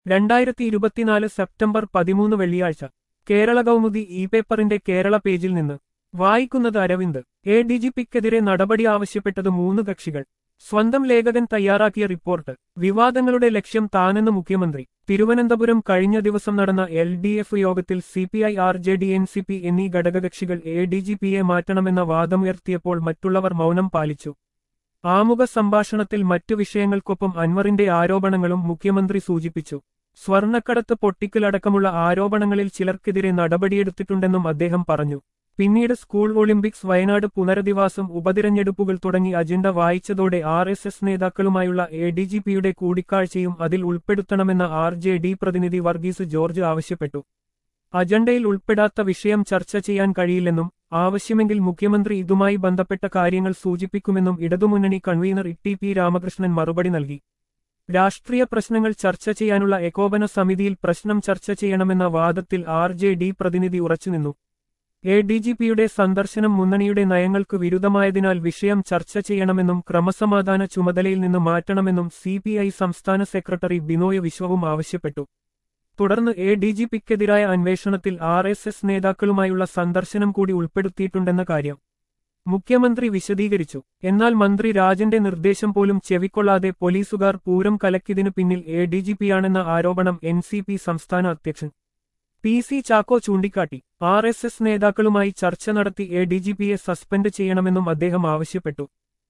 രണ്ടായിരത്തി ഇരുപത്തിനാല് സെപ്റ്റംബർ പതിമൂന്ന് വെള്ളിയാഴ്ച കേരള കൗമുദി ഇ പേപ്പറിന്റെ കേരള പേജിൽ നിന്ന് വായിക്കുന്നത് അരവിന്ദ് എ ഡി ജി പിക്കെതിരെ നടപടി ആവശ്യപ്പെട്ടത് മൂന്ന് കക്ഷികൾ സ്വന്തം ലേഖകൻ തയ്യാറാക്കിയ റിപ്പോർട്ട് വിവാദങ്ങളുടെ ലക്ഷ്യം താനെന്ന് മുഖ്യമന്ത്രി തിരുവനന്തപുരം കഴിഞ്ഞ ദിവസം നടന്ന എൽ ഡി എഫ് യോഗത്തിൽ C P I R J D N C P എന്നീ ഘടകകക്ഷികൾ എ ഡി ജി പിയെ മാറ്റണമെന്ന വാദമുയർത്തിയപ്പോൾ മറ്റുള്ളവർ മൗനം പാലിച്ചു ആമുഖ സംഭാഷണത്തിൽ മറ്റു വിഷയങ്ങൾക്കൊപ്പം അൻവറിന്റെ ആരോപണങ്ങളും മുഖ്യമന്ത്രി സൂചിപ്പിച്ചു സ്വർണ്ണക്കടത്ത് പൊട്ടിക്കലടക്കമുള്ള ആരോപണങ്ങളിൽ ചിലർക്കെതിരെ നടപടിയെടുത്തിട്ടുണ്ടെന്നും അദ്ദേഹം പറഞ്ഞു പിന്നീട് സ്കൂൾ ഒളിമ്പിക്സ് വയനാട് പുനരധിവാസം ഉപതിരഞ്ഞെടുപ്പുകൾ തുടങ്ങി അജണ്ട വായിച്ചതോടെ ആർ എസ് എസ് നേതാക്കളുമായുള്ള എ ഡി ജി പിയുടെ കൂടിക്കാഴ്ചയും അതിൽ ഉൾപ്പെടുത്തണമെന്ന ആർ ജെ ഡി പ്രതിനിധി വർഗീസ് ജോർജ് ആവശ്യപ്പെട്ടു അജണ്ടയിൽ ഉൾപ്പെടാത്ത വിഷയം ചർച്ച ചെയ്യാൻ കഴിയില്ലെന്നും ആവശ്യമെങ്കിൽ മുഖ്യമന്ത്രി ഇതുമായി ബന്ധപ്പെട്ട കാര്യങ്ങൾ സൂചിപ്പിക്കുമെന്നും ഇടതുമുന്നണി കൺവീനർ ഇ പി രാമകൃഷ്ണൻ മറുപടി നൽകി രാഷ്ട്രീയ പ്രശ്നങ്ങൾ ചർച്ച ചെയ്യാനുള്ള ഏകോപന സമിതിയിൽ പ്രശ്നം ചർച്ച ചെയ്യണമെന്ന വാദത്തിൽ ആർ ജെ ഡി പ്രതിനിധി ഉറച്ചുനിന്നു എ ഡി ജി പിയുടെ സന്ദർശനം മുന്നണിയുടെ നയങ്ങൾക്ക് വിരുദ്ധമായതിനാൽ വിഷയം ചർച്ച ചെയ്യണമെന്നും ക്രമസമാധാന ചുമതലയിൽ നിന്ന് മാറ്റണമെന്നും സി പി ഐ സംസ്ഥാന സെക്രട്ടറി ബിനോയ് വിശ്വവും ആവശ്യപ്പെട്ടു തുടർന്ന് എ ഡി ജി പിക്കെതിരായ അന്വേഷണത്തിൽ ആർ എസ് എസ് നേതാക്കളുമായുള്ള സന്ദർശനം കൂടി ഉൾപ്പെടുത്തിയിട്ടുണ്ടെന്ന കാര്യം മുഖ്യമന്ത്രി വിശദീകരിച്ചു എന്നാൽ മന്ത്രി രാജന്റെ നിർദ്ദേശം പോലും ചെവിക്കൊള്ളാതെ പോലീസുകാർ പൂരം കലക്കിയതിനു പിന്നിൽ എ ഡി ജി പിയാണെന്ന ആരോപണം എൻ സി പി സംസ്ഥാന അധ്യക്ഷൻ പി സി ചാക്കോ ചൂണ്ടിക്കാട്ടി ആർ എസ് എസ് നേതാക്കളുമായി ചർച്ച നടത്തി എ ഡി ജി പിയെ സസ്പെൻഡ് ചെയ്യണമെന്നും അദ്ദേഹം ആവശ്യപ്പെട്ടു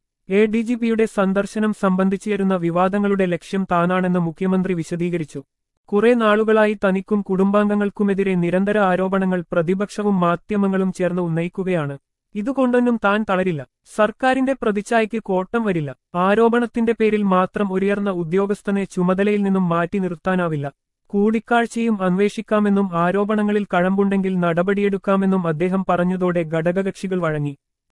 എ ഡി ജി പിയുടെ സന്ദർശനം സംബന്ധിച്ചുയരുന്ന വിവാദങ്ങളുടെ ലക്ഷ്യം താനാണെന്ന് മുഖ്യമന്ത്രി വിശദീകരിച്ചു കുറെ നാളുകളായി തനിക്കും കുടുംബാംഗങ്ങൾക്കുമെതിരെ നിരന്തര ആരോപണങ്ങൾ പ്രതിപക്ഷവും മാധ്യമങ്ങളും ചേർന്ന് ഉന്നയിക്കുകയാണ് ഇതുകൊണ്ടൊന്നും താൻ തളരില്ല സർക്കാരിന്റെ പ്രതിച്ഛായയ്ക്ക് കോട്ടം വരില്ല ആരോപണത്തിന്റെ പേരിൽ മാത്രം ഉയർന്ന ഉദ്യോഗസ്ഥനെ ചുമതലയിൽ നിന്നും മാറ്റി നിർത്താനാവില്ല കൂടിക്കാഴ്ചയും അന്വേഷിക്കാമെന്നും ആരോപണങ്ങളിൽ കഴമ്പുണ്ടെങ്കിൽ നടപടിയെടുക്കാമെന്നും അദ്ദേഹം പറഞ്ഞതോടെ ഘടകകക്ഷികൾ വഴങ്ങി